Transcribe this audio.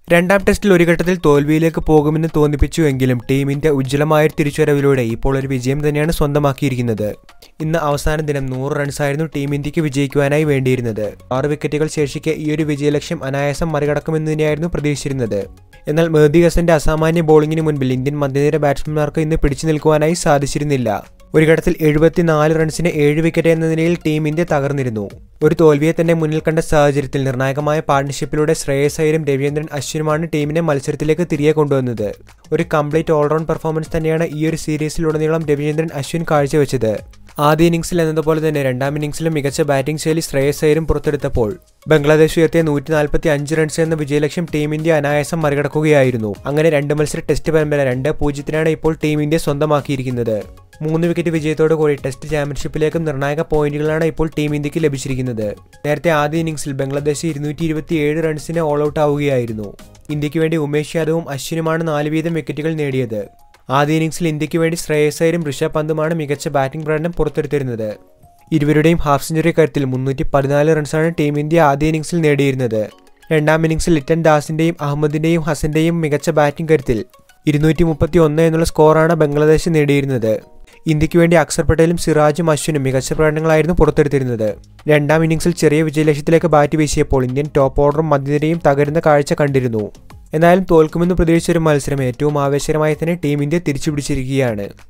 രണ്ടാം ടെസ്റ്റിൽ ഒരു ഘട്ടത്തിൽ തോൽവിയിലേക്ക് പോകുമെന്ന് തോന്നിപ്പിച്ചുവെങ്കിലും ടീമിന്റെ ഉജ്ജ്വലമായ ഒരു തിരിച്ചുവരവിലൂടെ ഇപ്പോൾ ഒരു വിജയം തന്നെയാണ് സ്വന്തമാക്കിയിരിക്കുന്നത് ഇന്ന് അവസാന ദിനം നൂറ് റൺസായിരുന്നു ടീം ഇന്ത്യക്ക് വിജയിക്കുവാനായി വേണ്ടിയിരുന്നത് ആറ് വിക്കറ്റുകൾ ശേഷിക്കെ ഈ ഒരു വിജയലക്ഷ്യം അനായാസം മറികടക്കുമെന്ന് തന്നെയായിരുന്നു പ്രതീക്ഷിച്ചിരുന്നത് എന്നാൽ മെഹദി ഹസന്റെ അസാമാന്യ ബോളിംഗിന് മുൻപിൽ ഇന്ത്യൻ മധ്യനിര ബാറ്റ്സ്മാൻമാർക്ക് ഇന്ന് പിടിച്ചു നിൽക്കുവാനായി സാധിച്ചിരുന്നില്ല ഒരു ഘട്ടത്തിൽ എഴുപത്തിനാല് റൺസിന് ഏഴ് വിക്കറ്റ് എന്ന നിലയിൽ ടീം ഇന്ത്യ തകർന്നിരുന്നു ഒരു തോൽവിയെ തന്നെ മുന്നിൽ കണ്ട സാഹചര്യത്തിൽ നിർണായകമായ പാർട്ണർഷിപ്പിലൂടെ ശ്രേയസ് അയ്യരും രവീന്ദ്രൻ അശ്വിനുമാണ് ടീമിനെ മത്സരത്തിലേക്ക് തിരികെ കൊണ്ടുവന്നത് ഒരു കംപ്ലീറ്റ് ഓൾറൗണ്ട് പെർഫോമൻസ് തന്നെയാണ് ഈ ഒരു സീരീസിലുടനീളം രവീന്ദ്രൻ അശ്വിൻ കാഴ്ചവെച്ചത് ആദ്യ ഇന്നിംഗ്സിൽ എന്നതുപോലെ തന്നെ രണ്ടാം ഇന്നിംഗ്സിലും മികച്ച ബാറ്റിംഗ് ശൈലി ശ്രേയസ് അയ്യരും പുറത്തെടുത്തപ്പോൾ ബംഗ്ലാദേശ് ഉയർത്തിയ നൂറ്റി നാൽപ്പത്തി അഞ്ച് റൺസ് എന്ന വിജയലക്ഷ്യം ടീം ഇന്ത്യ അനായാസം മറികടക്കുകയായിരുന്നു അങ്ങനെ രണ്ട് മത്സര ടെസ്റ്റ് പരമ്പര രണ്ട് പൂജ്യത്തിനാണ് ഇപ്പോൾ ടീം ഇന്ത്യ സ്വന്തമാക്കിയിരിക്കുന്നത് മൂന്ന് വിക്കറ്റ് വിജയത്തോടു കൂടി ടെസ്റ്റ് ചാമ്പ്യൻഷിപ്പിലേക്കും നിർണായക പോയിന്റുകളാണ് ഇപ്പോൾ ടീം ഇന്ത്യക്ക് ലഭിച്ചിരിക്കുന്നത് നേരത്തെ ആദ്യ ഇന്നിംഗ്സിൽ ബംഗ്ലാദേശ് ഇരുന്നൂറ്റി ഇരുപത്തിയേഴ് റൺസിന് ഓൾ ഔട്ട് ആവുകയായിരുന്നു ഇന്ത്യക്ക് വേണ്ടി ഉമേഷ് യാദവും അശ്വിനുമാണ് നാല് വീതം വിക്കറ്റുകൾ നേടിയത് ആദ്യ ഇന്നിംഗ്സിൽ ഇന്ത്യക്ക് വേണ്ടി ശ്രേയസ് അയ്യരും ഋഷഭ് പന്തുമാണ് മികച്ച ബാറ്റിംഗ് പ്രകടനം പുറത്തെടുത്തിരുന്നത് ഇരുവരുടെയും ഹാഫ് സെഞ്ചുറി കരുത്തിൽ മുന്നൂറ്റി പതിനാല് റൺസാണ് ടീം ഇന്ത്യ ആദ്യ ഇന്നിംഗ്സിൽ നേടിയിരുന്നത് രണ്ടാം ഇന്നിംഗ്സിൽ ലിറ്റൻ ദാസിന്റെയും അഹമ്മദിന്റെയും ഹസന്റെയും മികച്ച ബാറ്റിംഗ് കരുത്തിൽ ഇരുന്നൂറ്റി മുപ്പത്തി ഒന്ന് എന്നുള്ള സ്കോറാണ് ബംഗ്ലാദേശ് നേടിയിരുന്നത് ഇന്ത്യക്ക് വേണ്ടി അക്സർ പട്ടേലും സിറാജും അശ്വിനും മികച്ച പ്രകടനങ്ങളായിരുന്നു പുറത്തെടുത്തിരുന്നത് രണ്ടാം ഇന്നിംഗ്സിൽ ചെറിയ വിജയലക്ഷ്യത്തിലേക്ക് ബാറ്റ് വീശിയപ്പോൾ ഇന്ത്യൻ ടോപ്പ് ഓർഡറും മധ്യനിരയും തകരുന്ന കാഴ്ച കണ്ടിരുന്നു എന്നാലും തോൽക്കുമെന്ന് പ്രതീക്ഷിച്ചൊരു മത്സരം ഏറ്റവും ആവേശകരമായി തന്നെ ടീം ഇന്ത്യ തിരിച്ചുപിടിച്ചിരിക്കുകയാണ്